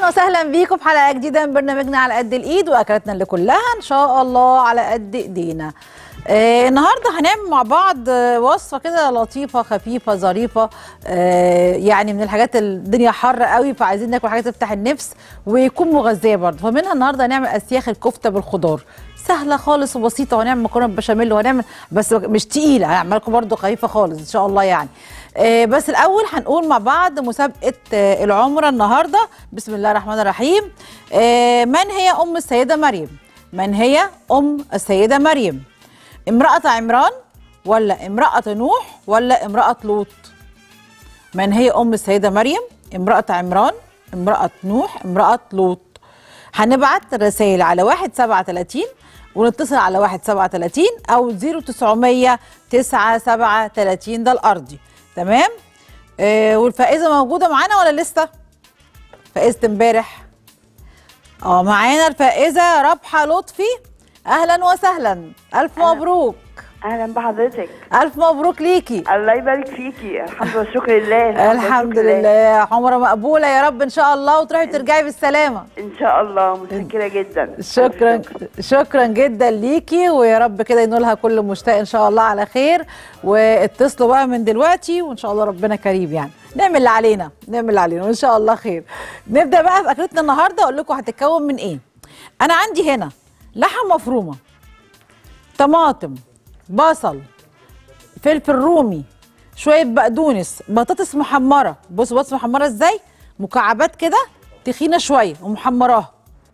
اهلا وسهلا بيكم في حلقه جديده من برنامجنا على قد الايد واكلاتنا اللي كلها ان شاء الله على قد ايدينا آه النهارده هنعمل مع بعض آه، وصفه كده لطيفه خفيفه ظريفه آه يعني من الحاجات الدنيا حر قوي فعايزين ناكل حاجات تفتح النفس ويكون مغذيه برضه فمنها النهارده هنعمل اسياخ الكفته بالخضار سهله خالص وبسيطه وهنعمل مكرونه بشاميل وهنعمل بس مش تقيله هنعمل لكم برضه خفيفه خالص ان شاء الله يعني آه بس الاول هنقول مع بعض مسابقه آه العمره النهارده بسم الله الرحمن الرحيم آه من هي ام السيده مريم من هي ام السيده مريم امراه عمران ولا امراه نوح ولا امراه لوط من هي ام السيده مريم امراه عمران امراه نوح امراه لوط هنبعت رسائل على 137 ونتصل على 137 او 0900 937 ده الارضي تمام آه والفائزه موجوده معانا ولا لسه فائزه امبارح اه معانا الفائزه رابحه لطفي اهلا وسهلا الف مبروك اهلا بحضرتك الف مبروك ليكي الله يبارك فيكي الحمد لله والشكر لله الحمد والشكر لله عمره مقبوله يا رب ان شاء الله وتروحي ترجعي بالسلامه ان شاء الله متشكره جدا شكرا شكرا جدا ليكي ويا رب كده ينولها كل مشتاق ان شاء الله على خير واتصلوا بقى من دلوقتي وان شاء الله ربنا كريم يعني نعمل اللي علينا نعمل اللي علينا وان شاء الله خير نبدا بقى في اكلتنا النهارده اقول لكم هتتكون من ايه انا عندي هنا لحم مفرومه طماطم بصل فلفل رومي شويه بقدونس بطاطس محمره بصوا بطاطس محمره ازاي مكعبات كده تخينه شويه ومحمراها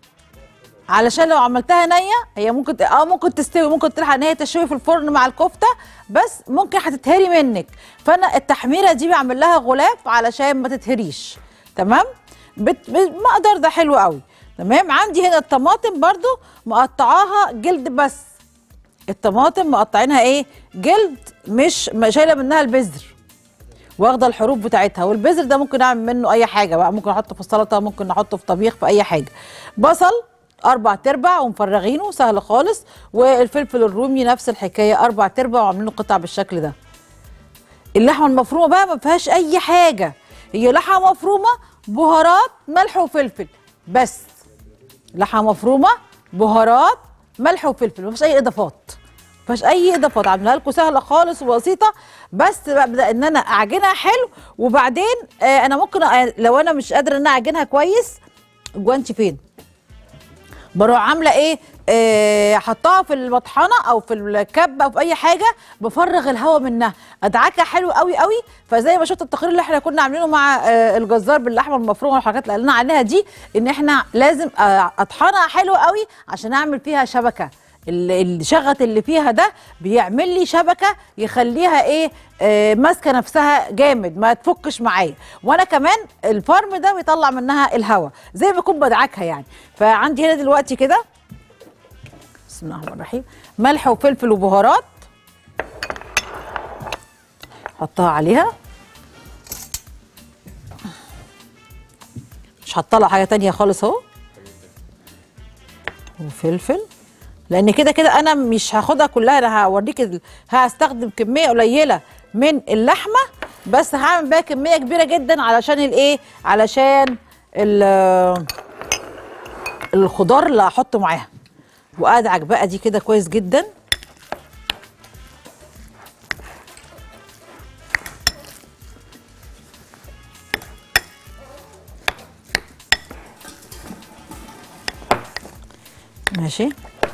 علشان لو عملتها نيه هي ممكن ت- اه ممكن تستوي ممكن تلحق ان هي تشوي في الفرن مع الكفته بس ممكن هتتهري منك فانا التحميره دي بعمل لها غلاف علشان ما تتهريش تمام بت... مقدار ده حلو قوي تمام عندي هنا الطماطم برضو مقطعاها جلد بس الطماطم مقطعينها ايه جلد مش ما شايله منها البذر واخده الحروف بتاعتها والبذر ده ممكن اعمل منه اي حاجه بقى ممكن احطه في السلطه ممكن نحطه في طبيخ في اي حاجه بصل اربع تربع ومفرغينه سهل خالص والفلفل الرومي نفس الحكايه اربع تربع وعاملينه قطع بالشكل ده اللحمه المفرومه بقى ما فيهاش اي حاجه هي لحمه مفرومه بهارات ملح وفلفل بس لحمه مفرومه بهارات ملح وفلفل مفيش اي اضافات مفيش اي اضافات عاملاها لكم سهله خالص وبسيطه بس ببدا ان انا اعجنها حلو وبعدين آه انا ممكن أ- لو انا مش قادره ان انا اعجنها كويس جوانتي فين بروح عامله ايه آه، حطها في المطحنه او في الكبه او في اي حاجه بفرغ الهواء منها ادعكها حلو قوي قوي فزي ما شفت التقرير اللي احنا كنا عاملينه مع آه، الجزار باللحمه المفرومه والحاجات اللي قلنا عليها دي ان احنا لازم آه، اطحنها حلو قوي عشان اعمل فيها شبكه ال- الشغط اللي فيها ده بيعمل لي شبكه يخليها ايه آه ماسكه نفسها جامد ما تفكش معايا وانا كمان الفرم ده بيطلع منها الهواء زي ما بكون بدعكها يعني فعندي هنا دلوقتي كده بسم الله الرحمن الرحيم ملح وفلفل وبهارات حطها عليها مش هطلع حاجه تانية خالص اهو وفلفل لان كده كده انا مش هاخدها كلها انا هوريك ال- هستخدم كميه قليله من اللحمه بس هعمل بيها كميه كبيره جدا علشان الايه علشان ال- الخضار اللي هحطه معاها وادعك بقى دي كده كويس جدا ماشي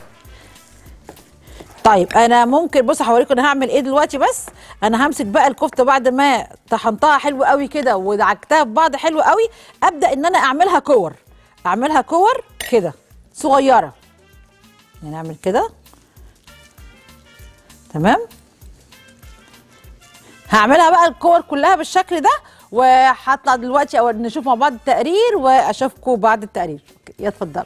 طيب انا ممكن بص هوريكم انا هعمل ايه دلوقتي بس انا همسك بقى الكفته بعد ما طحنتها حلو قوي كده ودعكتها في بعض حلو قوي ابدا ان انا اعملها كور اعملها كور كده صغيره يعني اعمل كده تمام هعملها بقى الكور كلها بالشكل ده وهطلع دلوقتي او نشوف مع بعض التقرير واشوفكم بعد التقرير يا اتفضلوا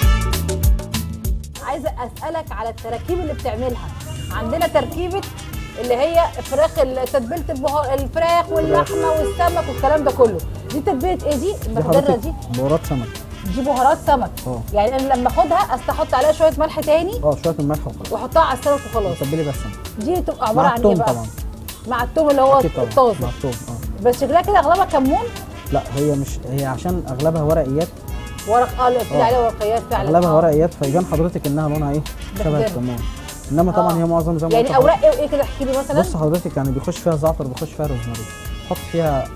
عايزه اسالك على التراكيب اللي بتعملها عندنا تركيبه اللي هي فراخ ال- تتبيله البهار الفراخ واللحمه والسمك والكلام ده كله دي تتبيله ايه دي دي المخدره حضرتك دي بهارات سمك دي بهارات سمك اه. يعني انا لما اخدها استحط عليها شويه ملح تاني اه شويه الملح وخلاص واحطها على السمك وخلاص تتبلي بس سمك دي تبقى عباره مع عن ايه التوم بقى طبعا مع التوم اللي هو اكيد طبعا مع الطازه التوم اه بس شكلها كده اغلبها كمون لا هي مش هي عشان اغلبها ورقيات ورق اه اللي قلت لي اه. عليها ورقيات فعلا اغلبها اه. ورقيات فيبان حضرتك انها لونها ايه شبه مخضرة. الكمون انما طبعا اه. هي معظم زي ما يعني قلت اوراق ايه وايه كده احكي لي مثلا بص حضرتك يعني بيخش فيها زعتر بيخش فيها روزماري حط فيها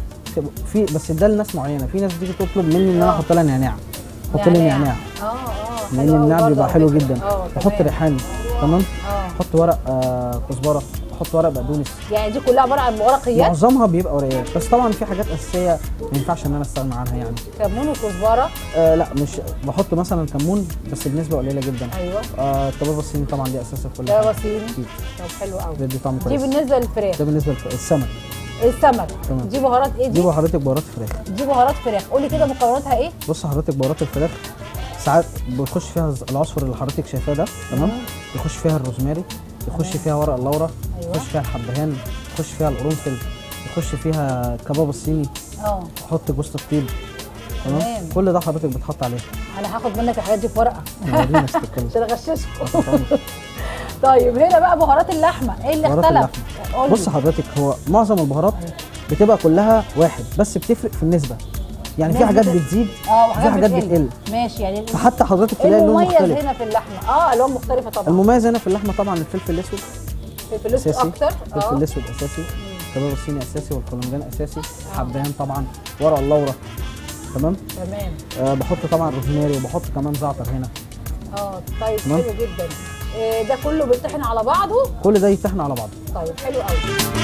في بس ده لناس معينه في ناس بتيجي تطلب مني ان انا اه. احط لها نعناع حط لي نعناع اه اه لان حلو أوي النعناع برضه بيبقى على حلو فكرة. جدا اه احط تمام. ريحان تمام اه احط ورق آه كزبره احط ورق بقدونس يعني دي كلها عباره عن ورقيات معظمها بيبقى ورقيات بس طبعا في حاجات اساسيه ما ينفعش ان انا استغنى عنها يعني كمون وكزبره آه لا مش بحط مثلا كمون بس بنسبه قليله جدا ايوه آه الكباب الصيني طبعا دي اساسي في كل ده حاجه بصيني أكيد. طب حلو قوي بيدي طعم دي كويس بالنسبه للفراخ ده بالنسبه للسمك السمك تمام. دي بهارات ايه دي دي بقى حضرتك بهارات فراخ دي بهارات فراخ قولي كده مكوناتها ايه بص حضرتك بهارات الفراخ ساعات بيخش فيها الز- العصفر اللي حضرتك شايفاه ده تمام يخش فيها الروزماري يخش فيها ورق اللورا أيوة. يخش فيها الحبهان يخش فيها القرنفل يخش فيها الكباب الصيني اه حط جوز الطيب تمام. تمام كل ده حضرتك بتحط عليه انا هاخد منك الحاجات دي في ورقه ورينا استكمل. عشان اغششكم طيب هنا بقى بهارات اللحمه ايه اللي بهارات اختلف اللحمة. قولي. بص حضرتك هو معظم البهارات بتبقى كلها واحد بس بتفرق في النسبه يعني في نسبة حاجات ال- بتزيد اه وفي حاجات بتقل ماشي يعني ال- فحتى حضرتك ايه تلاقي اللون المميز مختلف هنا في اللحمه اه الوان مختلفه طبعا المميز هنا في اللحمه طبعا الفلفل الاسود في الفلوس اساسي اكتر الفلفل اه الاسود اساسي الكباب الصيني اساسي والقولونجان اساسي حبهان طبعا ورق اللورا تمام تمام أه بحط طبعا روزماري وبحط كمان زعتر هنا اه طيب تمام. حلو جدا إيه ده كله بيطحن على بعضه كل ده يتحن على بعضه طيب حلو قوي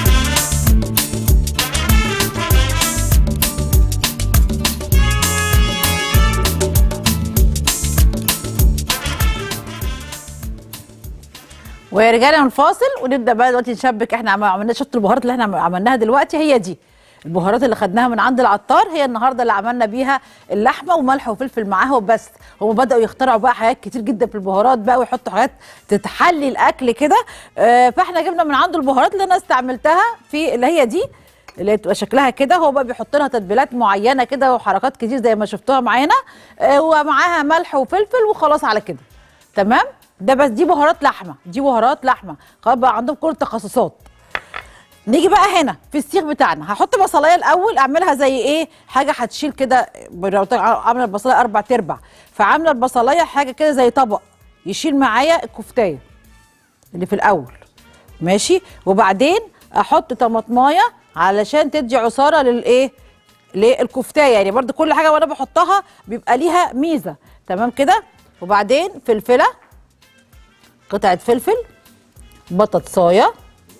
ورجعنا من الفاصل ونبدا بقى دلوقتي نشبك احنا عم- عملنا شفت البهارات اللي احنا عملناها دلوقتي هي دي البهارات اللي خدناها من عند العطار هي النهارده اللي عملنا بيها اللحمه وملح وفلفل معاها وبس هم بداوا يخترعوا بقى حاجات كتير جدا في البهارات بقى ويحطوا حاجات تتحلي الاكل كده آه، فاحنا جبنا من عنده البهارات اللي انا استعملتها في اللي هي دي اللي بتبقى شكلها كده هو بقى بيحط لها تتبيلات معينه كده وحركات كتير زي ما شفتوها معانا آه، ومعاها ملح وفلفل وخلاص على كده تمام ده بس دي بهارات لحمه دي بهارات لحمه خلاص بقى عندهم كل التخصصات نيجي بقى هنا في السيخ بتاعنا هحط بصلايه الاول اعملها زي ايه حاجه هتشيل كده لو قلت لك عامله البصلايه اربع تربع فعامله البصلايه حاجه كده زي طبق يشيل معايا الكفتايه اللي في الاول ماشي وبعدين احط طماطمايه علشان تدي عصاره للايه للكفتايه يعني برضو كل حاجه وانا بحطها بيبقى ليها ميزه تمام كده وبعدين فلفله قطعه فلفل بطاطسايه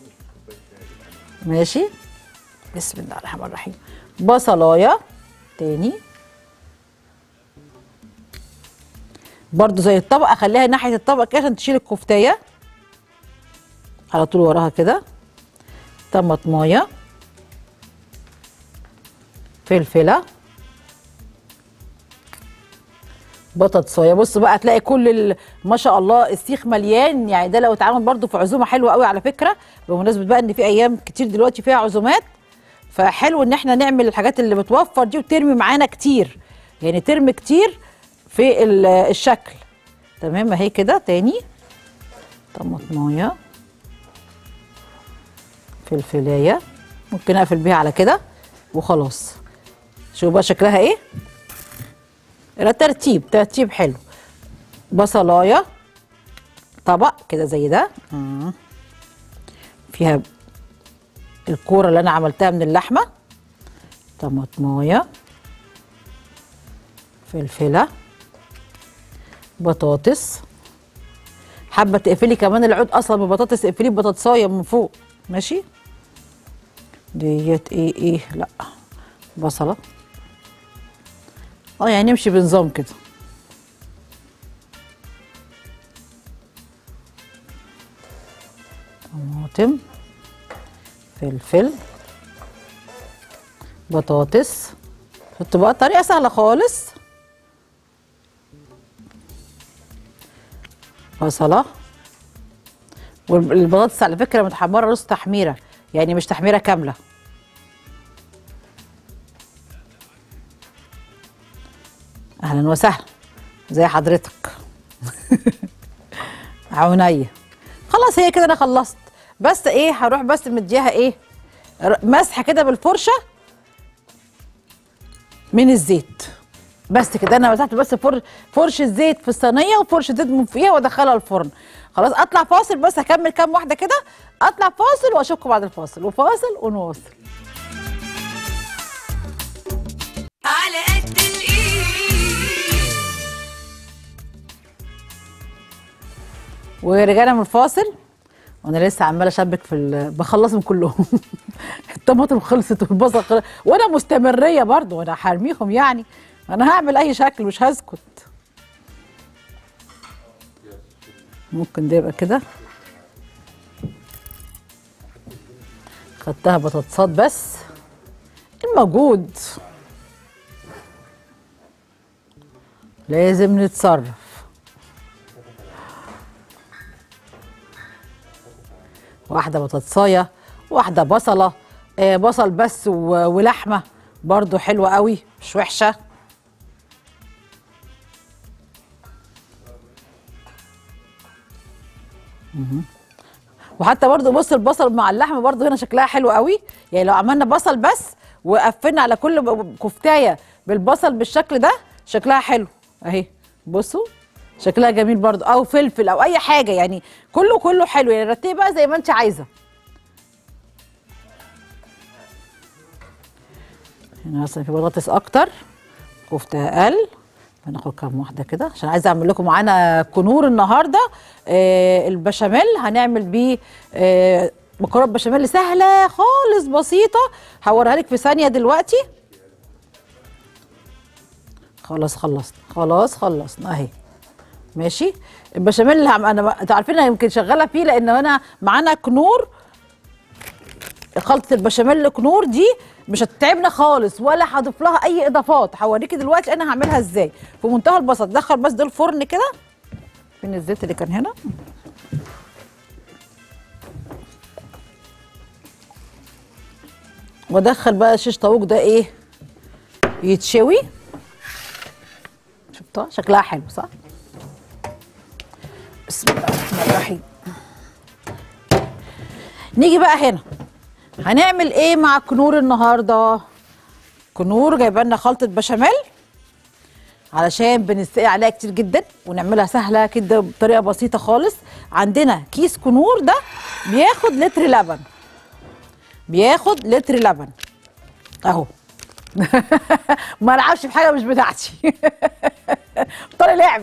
ماشي بسم الله الرحمن الرحيم بصلايه تاني برضو زي الطبق اخليها ناحيه الطبق كده عشان تشيل الكفتايه على طول وراها كده طماطمايه فلفله بطاطسايه بص بقى هتلاقي كل ال- ما شاء الله السيخ مليان يعني ده لو اتعمل برضو في عزومه حلوه قوي على فكره بمناسبه بقى ان في ايام كتير دلوقتي فيها عزومات فحلو ان احنا نعمل الحاجات اللي بتوفر دي وترمي معانا كتير يعني ترمي كتير في ال- الشكل تمام اهي كده تاني طماطمايه فلفلايه ممكن اقفل بيها على كده وخلاص شوفوا بقى شكلها ايه لا ترتيب ترتيب حلو بصلايه طبق كده زي ده مم. فيها الكوره اللي انا عملتها من اللحمه طماطمايه فلفله بطاطس حابه تقفلي كمان العود اصلا ببطاطس اقفليه ببطاطسايه من فوق ماشي ديت ايه ايه لا بصله اه يعني نمشي بنظام كده طماطم فلفل بطاطس حط بقى طريقه سهله خالص بصله والبطاطس على فكره متحمره نص تحميره يعني مش تحميره كامله اهلا وسهلا زي حضرتك عونية خلاص هي كده انا خلصت بس ايه هروح بس مديها ايه ر- مسحه كده بالفرشه من الزيت بس كده انا مسحت بس فر فرشه زيت في الصينيه وفرشه زيت من فوقيها وادخلها الفرن خلاص اطلع فاصل بس هكمل كام واحده كده اطلع فاصل واشوفكم بعد الفاصل وفاصل ونواصل على قد الايد ورجعنا من الفاصل وانا لسه عماله اشبك في ال- بخلصهم كلهم الطماطم خلصت والبصل خلص وانا مستمريه برضو وانا هرميهم يعني انا هعمل اي شكل مش هسكت ممكن ده يبقى كده خدتها بطاطسات بس الموجود لازم نتصرف واحدة بطاطساية واحدة بصلة آه بصل بس و- ولحمة برضو حلوة قوي مش وحشة مهم. وحتى برضو بص البصل مع اللحمة برضو هنا شكلها حلو قوي يعني لو عملنا بصل بس وقفلنا على كل ب- كفتاية بالبصل بالشكل ده شكلها حلو اهي بصوا شكلها جميل برضو او فلفل او اي حاجة يعني كله كله حلو يعني رتبي بقى زي ما انت عايزة هنا مثلا في بطاطس اكتر كفته اقل هناخد كام واحده كده عشان عايزه اعمل لكم معانا كنور النهارده آه البشاميل هنعمل بيه آه مكرونه بشاميل سهله خالص بسيطه هوريها لك في ثانيه دلوقتي خلاص خلصنا خلاص خلصنا اهي ماشي البشاميل اللي هم- انا انتوا عارفين انا يمكن شغاله فيه لان انا معانا كنور خلطه البشاميل كنور دي مش هتتعبنا خالص ولا هضيف لها اي اضافات هوريكي دلوقتي انا هعملها ازاي في منتهى البساطه دخل بس ده الفرن كده فين الزيت اللي كان هنا وادخل بقى شيش طاووق ده ايه يتشوي شفتها شكلها حلو صح بسم الله الرحمن الرحيم نيجي بقى هنا هنعمل ايه مع كنور النهارده كنور جايبه لنا خلطه بشاميل علشان بنستقي عليها كتير جدا ونعملها سهله كده بطريقه بسيطه خالص عندنا كيس كنور ده بياخد لتر لبن بياخد لتر لبن اهو ما العبش في حاجه مش بتاعتي طارق لعب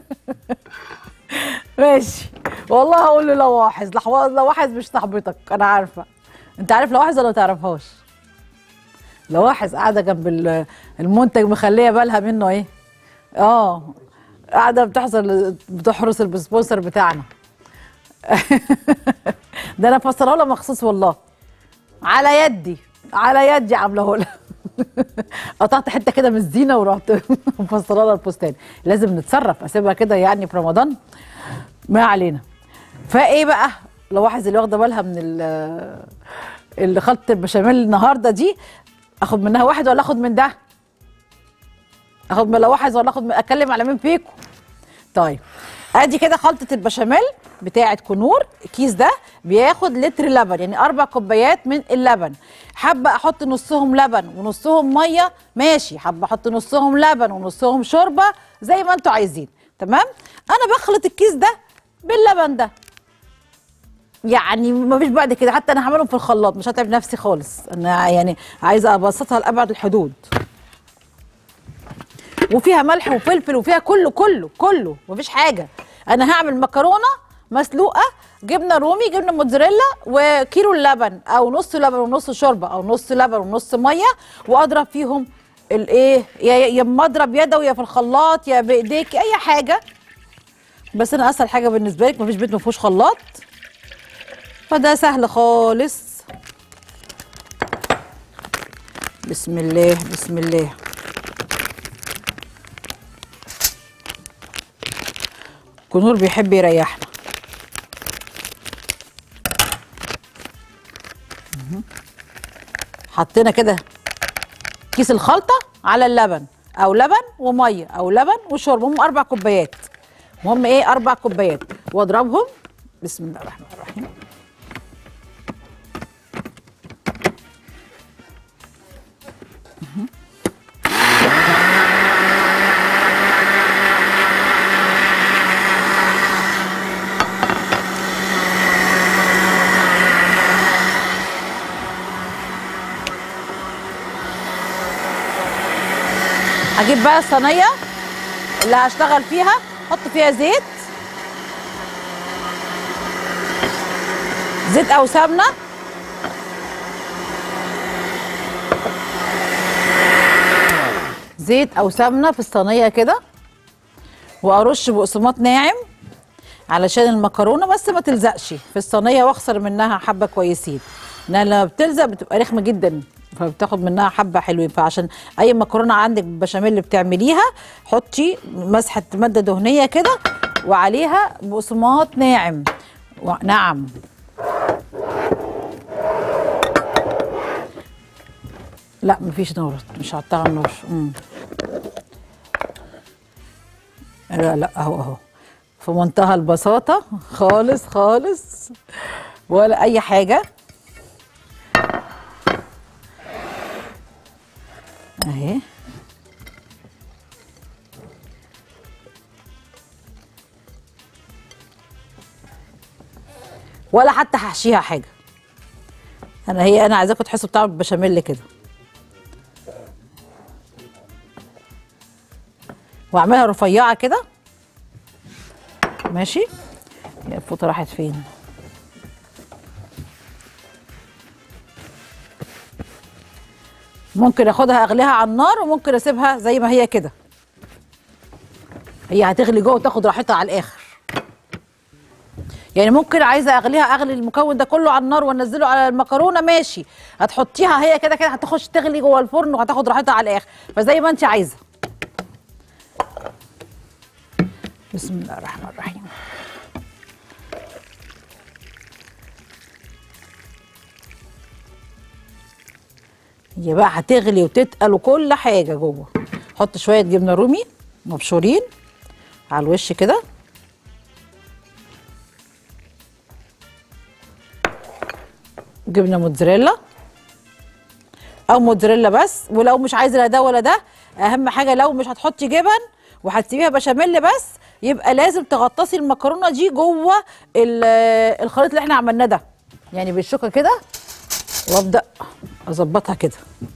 ماشي والله هقول له لواحظ لحوا- لواحظ مش صاحبتك انا عارفه انت عارف لواحظ ولا ما تعرفهاش لواحظ قاعده جنب ال- المنتج مخليه بالها منه ايه اه قاعده بتحصل بتحرس السبونسر بتاعنا ده انا فسرها لها مخصوص والله على يدي على يدي عامله لها قطعت حته كده من الزينه ورحت مفسره لها الفستان لازم نتصرف اسيبها كده يعني في رمضان ما علينا فايه بقى لواحظ اللي واخده بالها من ال- اللي خلطه البشاميل النهارده دي اخد منها واحد ولا اخد من ده اخد من لواحظ ولا اخد من اتكلم على مين فيكم طيب ادي كده خلطه البشاميل بتاعه كنور الكيس ده بياخد لتر لبن يعني اربع كوبايات من اللبن حابه احط نصهم لبن ونصهم ميه ماشي حابه احط نصهم لبن ونصهم شوربه زي ما انتوا عايزين تمام انا بخلط الكيس ده باللبن ده يعني مفيش بعد كده حتى انا هعملهم في الخلاط مش هتعب نفسي خالص انا يعني عايزه ابسطها لابعد الحدود وفيها ملح وفلفل وفيها كله كله كله مفيش حاجه انا هعمل مكرونه مسلوقه جبنه رومي جبنه موتزاريلا وكيلو اللبن او نص لبن ونص شوربه او نص لبن ونص ميه واضرب فيهم الايه يا يا اما اضرب يدوي يا في الخلاط يا بايديك اي حاجه بس انا اسهل حاجه بالنسبه لك مفيش بيت ما فيهوش خلاط فده سهل خالص بسم الله بسم الله كنور بيحب يريحنا حطينا كده كيس الخلطه على اللبن او لبن وميه او لبن وشرب هم اربع كوبايات المهم ايه اربع كوبايات واضربهم بسم الله الرحمن الرحيم هجيب بقى الصينيه اللي هشتغل فيها احط فيها زيت زيت او سمنه زيت او سمنه في الصينيه كده وارش بقسماط ناعم علشان المكرونه بس ما تلزقش في الصينيه واخسر منها حبه كويسين لان لما بتلزق بتبقى رخمه جدا فبتاخد منها حبه حلوين فعشان اي مكرونه عندك بشاميل بتعمليها حطي مسحه ماده دهنيه كده وعليها بقسماط ناعم و- نعم لا مفيش نار مش هحطها على النار مم. لا لا اهو اهو في منتهى البساطة خالص خالص ولا أي حاجة أهي ولا حتى هحشيها حاجة أنا هي أنا عايزاكم تحسوا بطعم البشاميل كده واعملها رفيعة كده ماشي هي الفوطه راحت فين ممكن اخدها اغليها على النار وممكن اسيبها زي ما هي كده هي هتغلي جوه وتاخد راحتها على الاخر يعني ممكن عايزه اغليها اغلي المكون ده كله على النار وانزله على المكرونه ماشي هتحطيها هي كده كده هتخش تغلي جوه الفرن وهتاخد راحتها على الاخر فزي ما انت عايزه بسم الله الرحمن الرحيم هي بقى هتغلي وتتقل وكل حاجه جوه حط شويه جبنه رومي مبشورين على الوش كده جبنه موتزاريلا او موتزاريلا بس ولو مش عايزه لا ده ولا ده اهم حاجه لو مش هتحطي جبن وهتسيبيها بشاميل بس يبقى لازم تغطسي المكرونه دي جوه ال- الخليط اللي احنا عملناه ده يعني بالشوكه كده وابدا اظبطها كده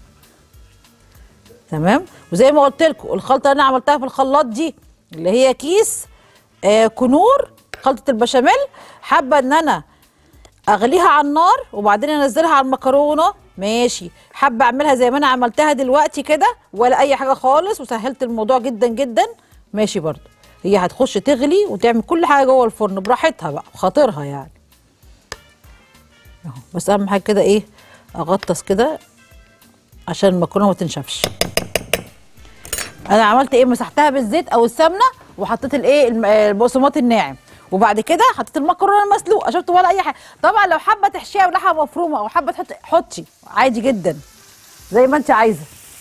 تمام وزي ما قلت لكم الخلطه اللي انا عملتها في الخلاط دي اللي هي كيس آه كنور خلطه البشاميل حابه ان انا اغليها على النار وبعدين انزلها على المكرونه ماشي حابه اعملها زي ما انا عملتها دلوقتي كده ولا اي حاجه خالص وسهلت الموضوع جدا جدا ماشي برضو هي هتخش تغلي وتعمل كل حاجه جوه الفرن براحتها بقى بخاطرها يعني اهو بس اهم حاجه كده ايه اغطس كده عشان المكرونه ما تنشفش انا عملت ايه مسحتها بالزيت او السمنه وحطيت الايه الم- البقسماط الناعم وبعد كده حطيت المكرونه المسلوقه شفت ولا اي حاجه طبعا لو حابه تحشيها بلحمه مفرومه او حابه تحطي حطي عادي جدا زي ما انت عايزه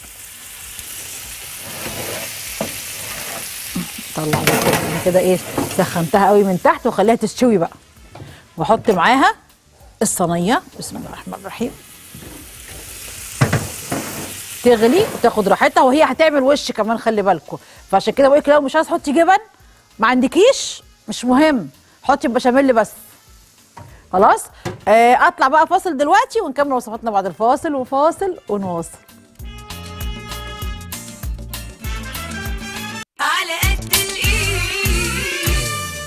طلع بقى كده أنا كده ايه سخنتها قوي من تحت وخليها تستوي بقى واحط معاها الصينيه بسم الله الرحمن الرحيم تغلي وتاخد راحتها وهي هتعمل وش كمان خلي بالكم فعشان كده بقول لك لو مش عايز تحطي جبن ما عندكيش مش مهم حطي البشاميل بس خلاص آه اطلع بقى فاصل دلوقتي ونكمل وصفاتنا بعد الفاصل وفاصل ونواصل على قد الايد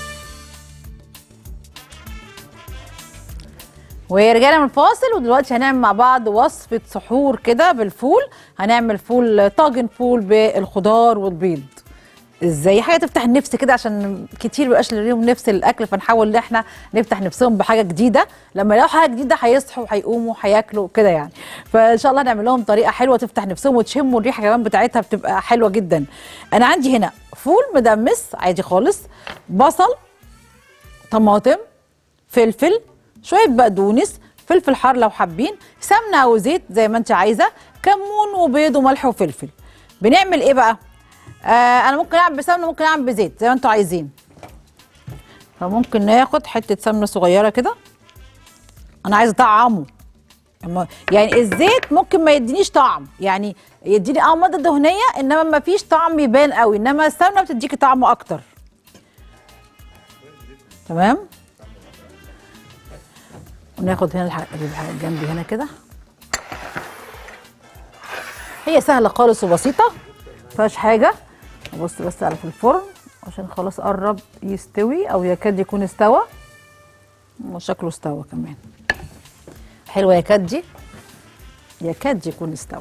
ورجعنا من الفاصل ودلوقتي هنعمل مع بعض وصفة سحور كده بالفول هنعمل فول طاجن فول بالخضار والبيض ازاي حاجه تفتح النفس كده عشان كتير مبقاش ليهم نفس الاكل فنحاول ان احنا نفتح نفسهم بحاجه جديده لما يلاقوا حاجه جديده هيصحوا وهيقوموا هياكلوا كده يعني فان شاء الله نعمل لهم طريقه حلوه تفتح نفسهم وتشموا الريحه كمان بتاعتها بتبقى حلوه جدا انا عندي هنا فول مدمس عادي خالص بصل طماطم فلفل شويه بقدونس فلفل حار لو حابين سمنه او زيت زي ما انت عايزه كمون وبيض وملح وفلفل بنعمل ايه بقى آه انا ممكن اعمل بسمنه ممكن اعمل بزيت زي ما انتوا عايزين فممكن ناخد حته سمنه صغيره كده انا عايزه اطعمه أما- يعني الزيت ممكن ما يدينيش طعم يعني يديني اه ماده دهنيه انما ما فيش طعم يبان قوي انما السمنه بتديكي طعم اكتر تمام وناخد هنا الح- الح- جنبي هنا كده هي سهله خالص وبسيطه مفيهاش حاجه بص بس على في الفرن عشان خلاص قرب يستوي او يكاد يكون استوى وشكله استوى كمان حلوه يا كاد دي يكاد يكون استوى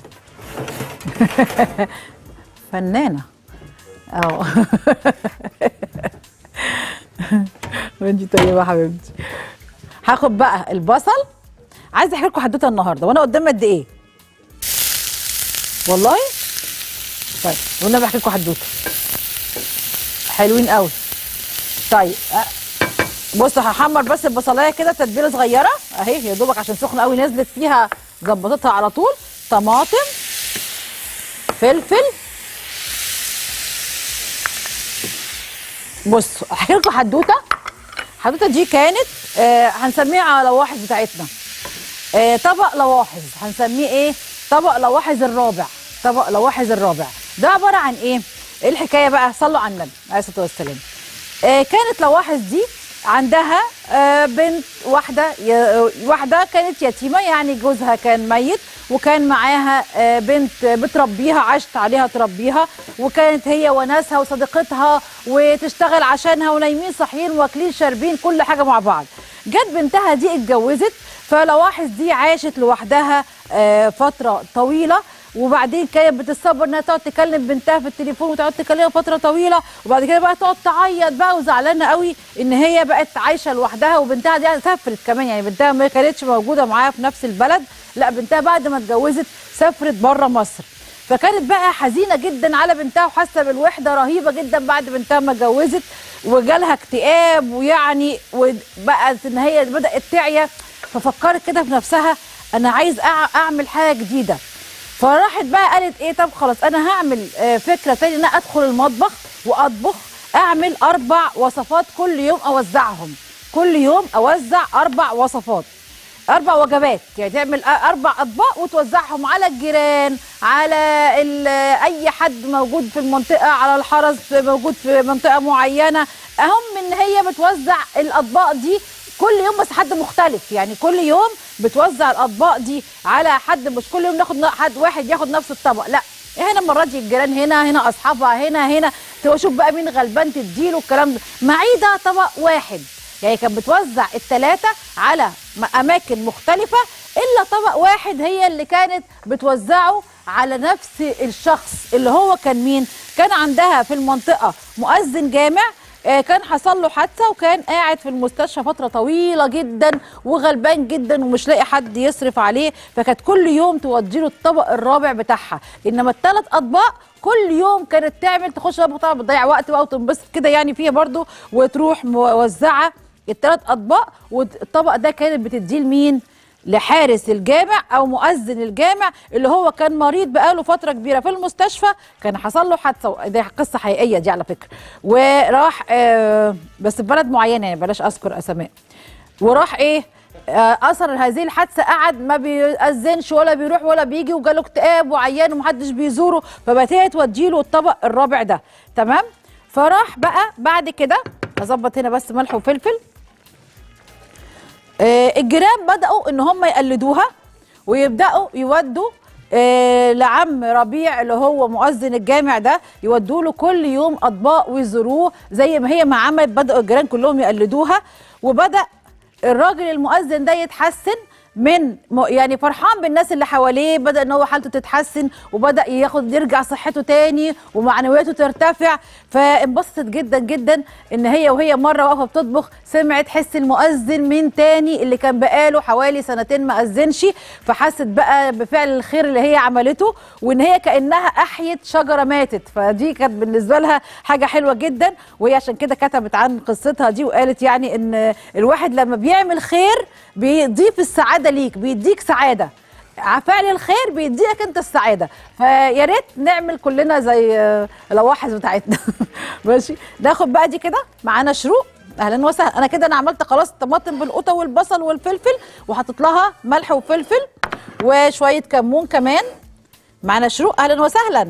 فنانه اه وانتي طيبه يا حبيبتي هاخد بقى البصل عايزه احكي لكم حدوته النهارده وانا قدام قد ايه والله طيب وانا بحكي لكم حدوته حلوين قوي طيب أ- بصوا هحمر بس البصلايه كده تتبيله صغيره اهي يا دوبك عشان سخنه قوي نزلت فيها ظبطتها على طول طماطم فلفل بصوا احكي لكم حدوته الحدوته دي كانت آه هنسميها على لواحظ بتاعتنا آه طبق لواحظ هنسميه ايه طبق لواحظ الرابع طبق لواحظ الرابع ده عباره عن ايه ايه الحكايه بقى صلوا على النبي عليه الصلاه والسلام آه كانت لواحظ دي عندها آه بنت واحده ي- واحده كانت يتيمه يعني جوزها كان ميت وكان معاها آه بنت بتربيها عاشت عليها تربيها وكانت هي وناسها وصديقتها وتشتغل عشانها ونايمين صاحيين واكلين شاربين كل حاجه مع بعض جت بنتها دي اتجوزت فلواحظ دي عاشت لوحدها آه فتره طويله وبعدين كانت بتتصبر انها تقعد تكلم بنتها في التليفون وتقعد تكلمها فتره طويله وبعد كده بقى تقعد تعيط بقى وزعلانه قوي ان هي بقت عايشه لوحدها وبنتها دي سافرت كمان يعني بنتها ما كانتش موجوده معاها في نفس البلد لا بنتها بعد ما اتجوزت سافرت بره مصر فكانت بقى حزينه جدا على بنتها وحاسه بالوحده رهيبه جدا بعد بنتها ما اتجوزت وجالها اكتئاب ويعني وبقت ان هي بدات تعيا ففكرت كده في نفسها انا عايز أع- اعمل حاجه جديده فراحت بقى قالت ايه طب خلاص انا هعمل آه، فكره تاني ان أنا ادخل المطبخ واطبخ اعمل اربع وصفات كل يوم اوزعهم كل يوم اوزع اربع وصفات اربع وجبات يعني تعمل أ- اربع اطباق وتوزعهم على الجيران على ال- اي حد موجود في المنطقه على الحرس موجود في منطقه معينه اهم ان هي بتوزع الاطباق دي كل يوم بس حد مختلف يعني كل يوم بتوزع الاطباق دي على حد مش كل يوم ناخد ن- حد واحد ياخد نفس الطبق لا هنا المره دي الجيران هنا هنا اصحابها هنا هنا تشوف بقى مين غلبان تديله الكلام ده معيده طبق واحد يعني كانت بتوزع الثلاثه على م- اماكن مختلفه الا طبق واحد هي اللي كانت بتوزعه على نفس الشخص اللي هو كان مين كان عندها في المنطقه مؤذن جامع آه، كان حصل له حادثه وكان قاعد في المستشفى فتره طويله جدا وغلبان جدا ومش لاقي حد يصرف عليه فكانت كل يوم تودي له الطبق الرابع بتاعها انما الثلاث اطباق كل يوم كانت تعمل تخش بقى طبعا بتضيع وقت بقى وتنبسط كده يعني فيها برضو وتروح موزعه الثلاث اطباق والطبق ده كانت بتديه لمين؟ لحارس الجامع او مؤذن الجامع اللي هو كان مريض بقاله فتره كبيره في المستشفى كان حصل له حادثه دي قصه حقيقيه دي على فكره وراح آه بس في بلد معينه يعني بلاش اذكر اسماء وراح ايه آه، اثر هذه الحادثه قعد ما بيأذنش ولا بيروح ولا بيجي وجاله اكتئاب وعيان ومحدش بيزوره فبقت هي توديله الطبق الرابع ده تمام فراح بقى بعد كده اظبط هنا بس ملح وفلفل آه، الجيران بدأوا ان هم يقلدوها ويبدأوا يودوا آه، لعم ربيع اللي هو مؤذن الجامع ده يودوا له كل يوم اطباق ويزوروه زي ما هي ما عملت بدأوا الجيران كلهم يقلدوها وبدأ الراجل المؤذن ده يتحسن من م- يعني فرحان بالناس اللي حواليه بدا ان هو حالته تتحسن وبدا ياخد يرجع صحته تاني ومعنوياته ترتفع فانبسطت جدا جدا ان هي وهي مره واقفه بتطبخ سمعت حس المؤذن من تاني اللي كان بقاله حوالي سنتين ما اذنش فحست بقى بفعل الخير اللي هي عملته وان هي كانها احيت شجره ماتت فدي كانت بالنسبه لها حاجه حلوه جدا وهي عشان كده كتبت عن قصتها دي وقالت يعني ان الواحد لما بيعمل خير بيضيف السعاده كده ليك بيديك سعاده فعل الخير بيديك انت السعاده فيا ريت نعمل كلنا زي آه، اللواحظ بتاعتنا ماشي ناخد بقى دي كده معانا شروق اهلا وسهلا انا كده انا عملت خلاص الطماطم بالقوطه والبصل والفلفل وحطيت لها ملح وفلفل وشويه كمون كمان معانا شروق اهلا وسهلا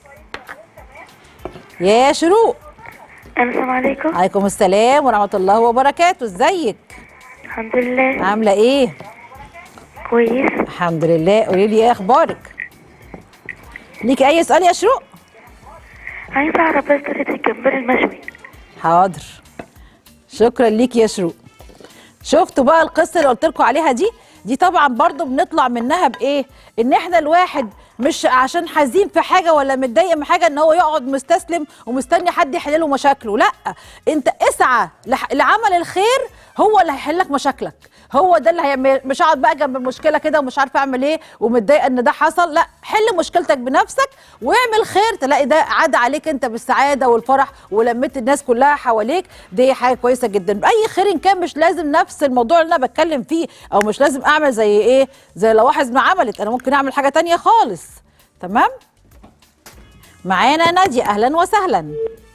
يا شروق السلام عليكم عليكم السلام ورحمه الله وبركاته ازيك الحمد لله عامله ايه كويس الحمد لله قولي لي ايه اخبارك ليكي اي سؤال يا شروق عايزة أعرف بس طريقة الجمبري المشوي حاضر شكرا ليكي يا شروق شفتوا بقى القصه اللي قلت لكم عليها دي دي طبعا برضو بنطلع منها بايه ان احنا الواحد مش عشان حزين في حاجه ولا متضايق من حاجه ان هو يقعد مستسلم ومستني حد يحل له مشاكله لا انت اسعى لح- لعمل الخير هو اللي هيحل لك مشاكلك هو ده اللي هي مش هقعد بقى جنب المشكله كده ومش عارفه اعمل ايه ومتضايقه ان ده حصل لا حل مشكلتك بنفسك واعمل خير تلاقي ده عاد عليك انت بالسعاده والفرح ولميت الناس كلها حواليك دي حاجه كويسه جدا اي خير إن كان مش لازم نفس الموضوع اللي انا بتكلم فيه او مش لازم اعمل زي ايه زي لواحظ ما عملت انا ممكن اعمل حاجه تانية خالص تمام معانا ناديه اهلا وسهلا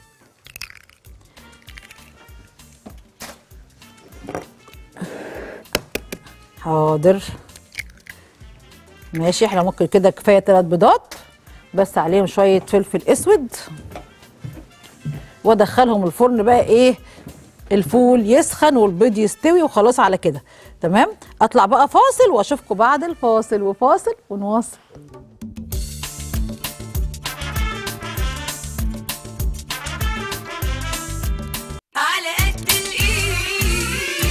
حاضر ماشي احنا ممكن كده كفايه ثلاث بيضات بس عليهم شويه فلفل اسود وادخلهم الفرن بقى ايه الفول يسخن والبيض يستوي وخلاص على كده تمام اطلع بقى فاصل واشوفكم بعد الفاصل وفاصل ونواصل على قد الايد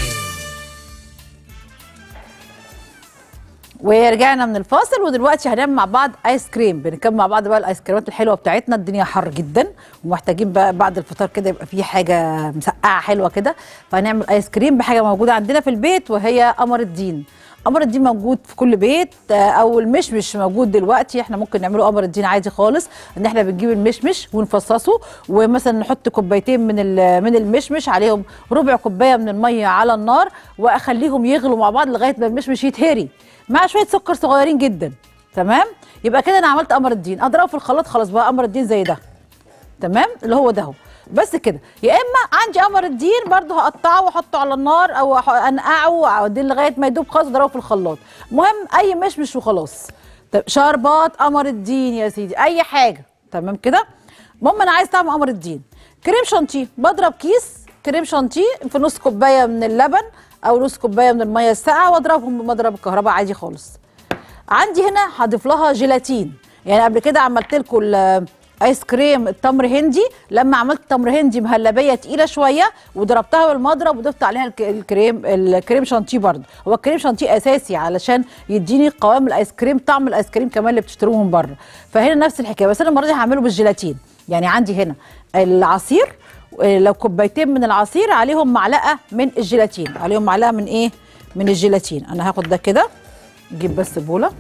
ورجعنا من الفاصل ودلوقتي هنعمل مع بعض ايس كريم بنكمل مع بعض بقى الايس كريمات الحلوه بتاعتنا الدنيا حر جدا ومحتاجين بقى بعد الفطار كده يبقى في حاجه مسقعه حلوه كده فهنعمل ايس كريم بحاجه موجوده عندنا في البيت وهي قمر الدين قمر الدين موجود في كل بيت آه، او المشمش موجود دلوقتي احنا ممكن نعمله قمر الدين عادي خالص ان احنا بنجيب المشمش ونفصصه ومثلا نحط كوبايتين من ال- من المشمش عليهم ربع كوبايه من الميه على النار واخليهم يغلوا مع بعض لغايه ما المشمش يتهري مع شويه سكر صغيرين جدا تمام يبقى كده انا عملت قمر الدين اضربه في الخلاط خلاص بقى قمر الدين زي ده تمام اللي هو ده هو بس كده يا اما عندي قمر الدين برضه هقطعه واحطه على النار او أح- انقعه واوديه لغايه ما يدوب خالص اضربه في الخلاط المهم اي مشمش وخلاص طب شربات قمر الدين يا سيدي اي حاجه تمام كده المهم انا عايز طعم قمر الدين كريم شانتيه بضرب كيس كريم شانتيه في نص كوبايه من اللبن او نص كوبايه من الميه الساقعه واضربهم بمضرب الكهرباء عادي خالص عندي هنا هضيف لها جيلاتين يعني قبل كده عملت لكم الايس كريم التمر هندي لما عملت تمر هندي مهلبيه تقيله شويه وضربتها بالمضرب وضفت عليها الك- الكريم الكريم شانتيه برضه هو الكريم شانتيه اساسي علشان يديني قوام الايس كريم طعم الايس كريم كمان اللي بتشتروه من بره فهنا نفس الحكايه بس انا المره دي هعمله بالجيلاتين يعني عندي هنا العصير لو كوبايتين من العصير عليهم معلقه من الجيلاتين عليهم معلقه من ايه من الجيلاتين انا هاخد ده كده نجيب بس بوله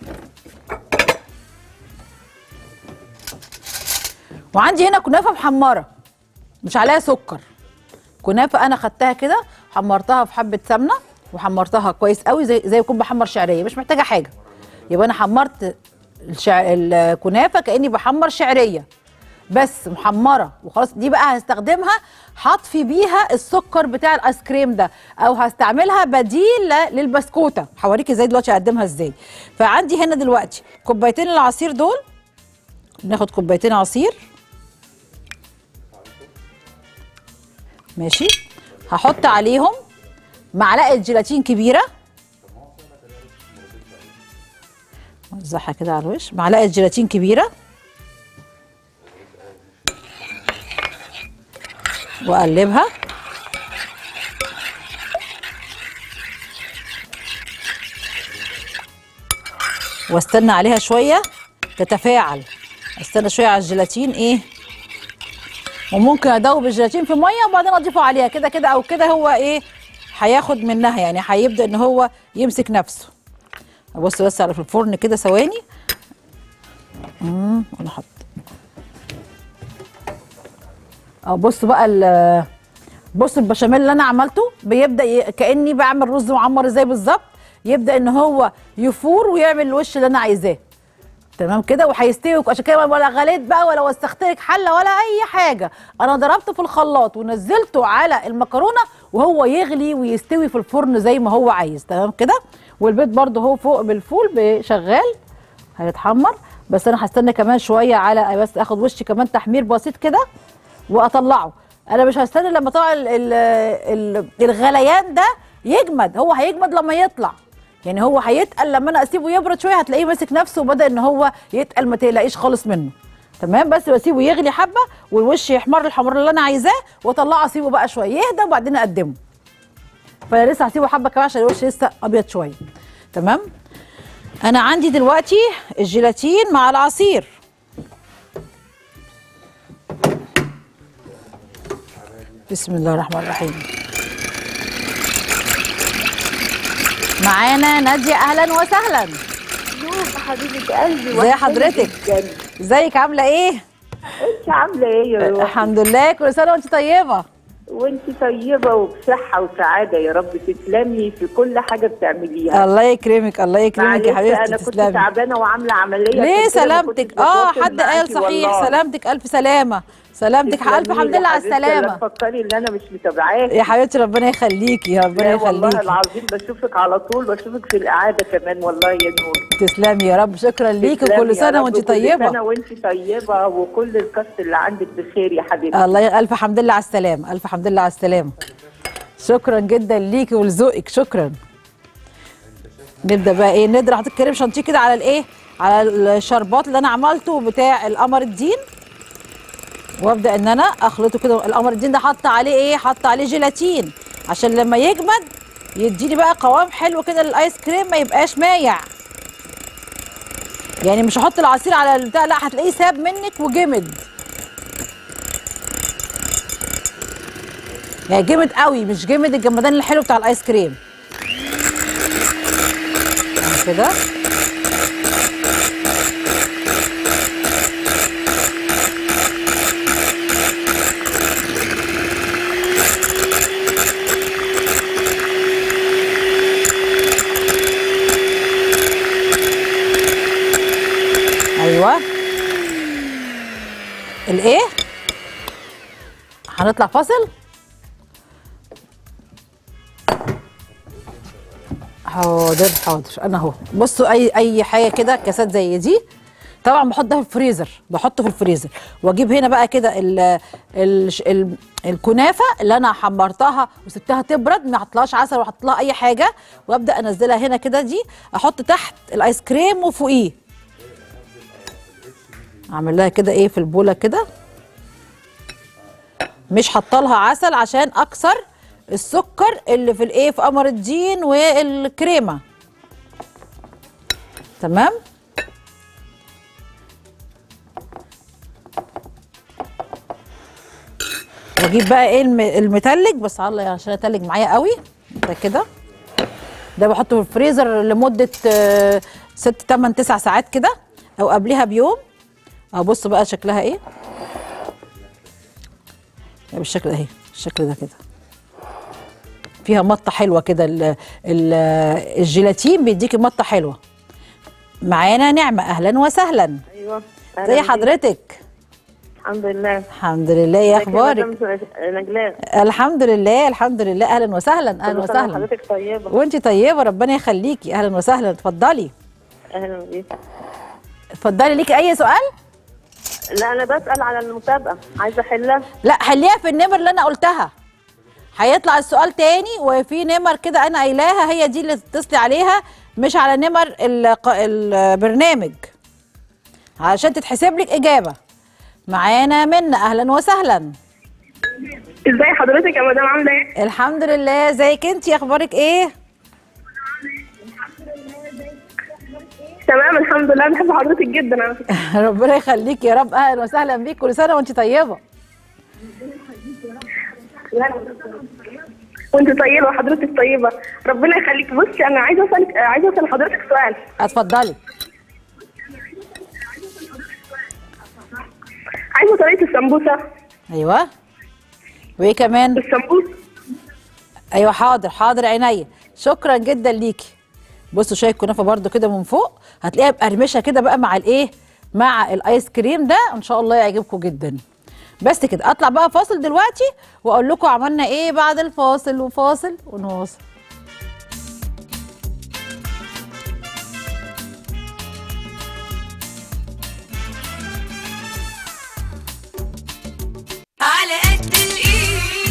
وعندي هنا كنافه محمره مش عليها سكر كنافه انا خدتها كده حمرتها في حبه سمنه وحمرتها كويس قوي زي زي يكون بحمر شعريه مش محتاجه حاجه يبقى انا حمرت الشع... الكنافه كاني بحمر شعريه بس محمره وخلاص دي بقى هستخدمها هطفي بيها السكر بتاع الايس كريم ده او هستعملها بديل ل- للبسكوته هوريكي ازاي دلوقتي اقدمها ازاي فعندي هنا دلوقتي كوبايتين العصير دول ناخد كوبايتين عصير ماشي هحط عليهم معلقه جيلاتين كبيره وزعها كده على الوش معلقه جيلاتين كبيره واقلبها واستنى عليها شويه تتفاعل استنى شويه على الجيلاتين ايه وممكن ادوب الجيلاتين في ميه وبعدين اضيفه عليها كده كده او كده هو ايه هياخد منها يعني هيبدا ان هو يمسك نفسه ابص بس على في الفرن كده ثواني امم انا حط اه بص بقى ال بص البشاميل اللي انا عملته بيبدا ي... كاني بعمل رز معمر ازاي بالظبط يبدا ان هو يفور ويعمل الوش اللي انا عايزاه تمام كده وهيستوي عشان كده ولا غليت بقى ولا وسخت لك حله ولا اي حاجه انا ضربته في الخلاط ونزلته على المكرونه وهو يغلي ويستوي في الفرن زي ما هو عايز تمام كده والبيض برده هو فوق بالفول شغال هيتحمر بس انا هستنى كمان شويه على بس اخد وشي كمان تحمير بسيط كده واطلعه انا مش هستنى لما طبعا ال- ال- ال- الغليان ده يجمد هو هيجمد لما يطلع يعني هو هيتقل لما انا اسيبه يبرد شويه هتلاقيه ماسك نفسه وبدا ان هو يتقل ما تقلقيش خالص منه تمام بس بسيبه يغلي حبه والوش يحمر الحمر اللي انا عايزاه واطلعه اسيبه بقى شويه يهدى وبعدين اقدمه فانا لسه هسيبه حبه كمان عشان الوش لسه ابيض شويه تمام انا عندي دلوقتي الجيلاتين مع العصير بسم الله الرحمن الرحيم معانا نادية اهلا وسهلا يوه حبيبة قلبي ازي حضرتك ازيك عامله ايه انت عاملة ايه يا روحي الحمد لله كل سنه وانت طيبه وانت طيبة وبصحة وسعادة يا رب تسلمي في كل حاجة بتعمليها الله يكرمك الله يكرمك يا معلش حبيبتي انا كنت تسلمي تعبانة وعاملة عملية ليه عشان كده ما كنتش سلامتك اه بتواصل حد قال معاكي صحيح والله. سلامتك الف سلامه سلامتك تسلمي الف لي حمد لله على حبيبتي، لا السلامه تفكري ان انا مش متابعاكي يا حبيبتي ربنا يخليكي ربنا لا والله يخليكي العظيم بشوفك على طول بشوفك في الإعادة كمان والله يا نور تسلمي يا رب شكرا ليكي تسلمي وكل يا سنه رب، وانت كل طيبه سنة وانت طيبة وكل الكاست اللي عندك بخير يا حبيبتي الله الف حمد لله على السلامه الف حمد لله على السلامه شكرا جدا ليكي ولذوقك شكرا نبدا بقى ايه نقدر احط الكريم شانتيه كده على الايه على الشربات اللي انا عملته بتاع القمر الدين وابدا ان انا اخلطه كده القمر الدين ده حط عليه ايه حط عليه جيلاتين عشان لما يجمد يديني بقى قوام حلو كده للايس كريم ما يبقاش مايع يعني مش هحط العصير على البتاع لا هتلاقيه ساب منك وجمد يعني جامد قوي مش جامد الجمدان الحلو بتاع الايس كريم كده ايوه الايه هنطلع فاصل حاضر حاضر انا اهو بصوا اي اي حاجه كده كاسات زي دي طبعا بحط ده في الفريزر بحطه في الفريزر واجيب هنا بقى كده ال ال ال الكنافه اللي انا حمرتها وسبتها تبرد ما احطلهاش عسل ولا احط لها اي حاجه وابدا انزلها هنا كده دي احط تحت الايس كريم وفوقيه اعمل لها كده ايه في البوله كده مش حاطه لها عسل عشان اكسر السكر اللي في الايه في قمر الدين والكريمه تمام واجيب بقى ايه الم- المتلج بس الله عشان اتلج معايا قوي ده كده ده بحطه في الفريزر لمده آه، ست تمن تسع ساعات كده او قبلها بيوم اهو بصوا بقى شكلها ايه يعني بالشكل ده اهي الشكل ده كده فيها مطه حلوه كده ال- ال- الجيلاتين بيديكي مطه حلوه معانا نعمه اهلا وسهلا ايوه زي حضرتك الحمد لله الحمد لله ايه اخبارك نجلاء الحمد لله الحمد لله اهلا وسهلا اهلا كل سنة وسهلا حضرتك طيبة وانت طيبه ربنا يخليكي اهلا وسهلا اتفضلي اهلا بيك اتفضلي ليكي اي سؤال لا انا بسأل على المسابقة عايزة احلها لا خليها في النمر اللي انا قلتها هيطلع السؤال تاني وفي نمر كده انا قايلاها هي دي اللي تتصلي عليها مش على نمر الق- البرنامج عشان تتحسب لك اجابه معانا منا اهلا وسهلا ازاي حضرتك يا مدام عامله ايه؟ الحمد لله ازيك انت اخبارك ايه تمام الحمد لله بحب حضرتك جدا على فكره ربنا يخليك يا رب اهلا وسهلا بيك كل سنه وانت طيبه وانت طيبه وحضرتك طيبه ربنا يخليك بصي انا عايزه اسالك عايزه اسال حضرتك سؤال اتفضلي عايزه طريقه السمبوسه ايوه وايه كمان السمبوس ايوه حاضر حاضر عينيا شكرا جدا ليكي بصوا شاي الكنافه برده كده من فوق هتلاقيها مقرمشه كده بقى مع الايه مع الايس كريم ده ان شاء الله يعجبكم جدا بس كده اطلع بقى فاصل دلوقتي واقول لكم عملنا ايه بعد الفاصل وفاصل ونواصل على قد الايد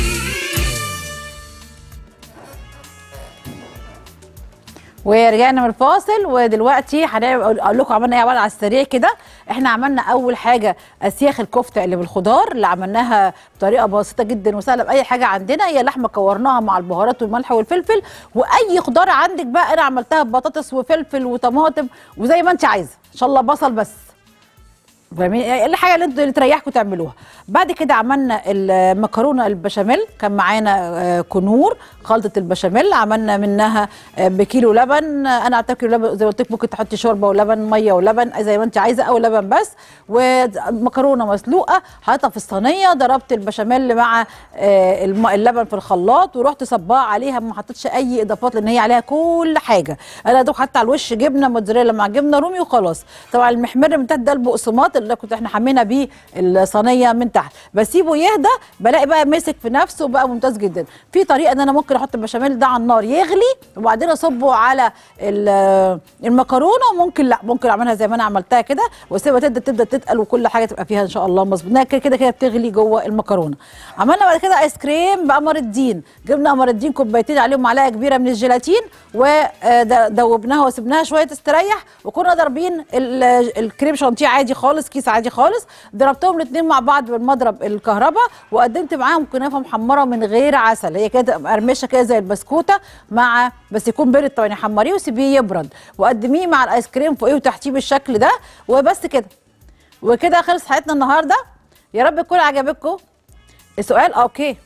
ورجعنا من الفاصل ودلوقتي هنعمل اقول لكم عملنا ايه بقى على السريع كده احنا عملنا اول حاجه اسياخ الكفته اللي بالخضار اللي عملناها بطريقه بسيطه جدا وسهله باي حاجه عندنا هي لحمه كورناها مع البهارات والملح والفلفل واي خضار عندك بقى انا عملتها ببطاطس وفلفل وطماطم وزي ما انت عايزه ان شاء الله بصل بس فاهمين ايه الحاجه اللي انتوا اللي تريحكم تعملوها بعد كده عملنا المكرونه البشاميل كان معانا آه، كنور خلطه البشاميل عملنا منها آه، بكيلو لبن آه، انا اعتبر كيلو لبن زي ما قلت لك ممكن تحطي شوربه ولبن ميه ولبن زي ما انت عايزه او لبن بس ومكرونه مسلوقه حطيتها في الصينيه ضربت البشاميل مع آه، الم- اللبن في الخلاط ورحت صباها عليها ما حطيتش اي اضافات لان هي عليها كل حاجه انا دوك حتى على الوش جبنه موتزاريلا مع جبنه رومي وخلاص طبعا المحمر من تحت ده البقسماط اللي كنت احنا حمينا بيه الصينيه من تحت بسيبه يهدى بلاقي بقى مسك في نفسه وبقى ممتاز جدا في طريقه ان انا ممكن احط البشاميل ده على النار يغلي وبعدين اصبه على ال- المكرونه وممكن لا ممكن اعملها زي ما انا عملتها كده واسيبها تبدا تبدا تتقل وكل حاجه تبقى فيها ان شاء الله مظبوط إنها كده كده كده بتغلي جوه المكرونه عملنا بعد كده ايس كريم بقمر الدين جبنا قمر الدين كوبايتين عليهم معلقه كبيره من الجيلاتين ودوبناها وسبناها شويه تستريح وكنا ضاربين ال- الكريم شانتيه عادي خالص كيس عادي خالص ضربتهم الاثنين مع بعض بالمضرب الكهرباء وقدمت معاهم كنافه محمره من غير عسل هي كده مقرمشه كده زي البسكوته مع بس يكون بارد طبعا حمريه وسيبيه يبرد وقدميه مع الايس كريم فوقيه وتحتيه بالشكل ده وبس كده وكده خلص حياتنا النهارده يا رب تكون عجبتكم السؤال اوكي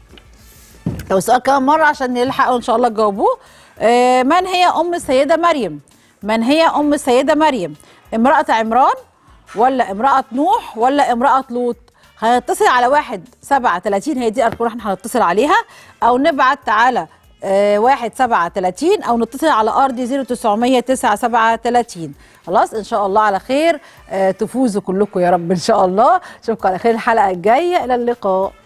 لو السؤال كمان مره عشان نلحقوا ان شاء الله تجاوبوه آه، من هي ام السيده مريم من هي ام السيده مريم امراه عمران ولا امراه نوح ولا امراه لوط هنتصل على واحد سبعة تلاتين هي دي ارقام احنا هنتصل عليها او نبعت على آه، واحد سبعة تلاتين او نتصل على ارضي زيرو تسعمية تسعة سبعة تلاتين خلاص ان شاء الله على خير آه، تفوزوا كلكم يا رب ان شاء الله اشوفكم على خير الحلقه الجايه الى اللقاء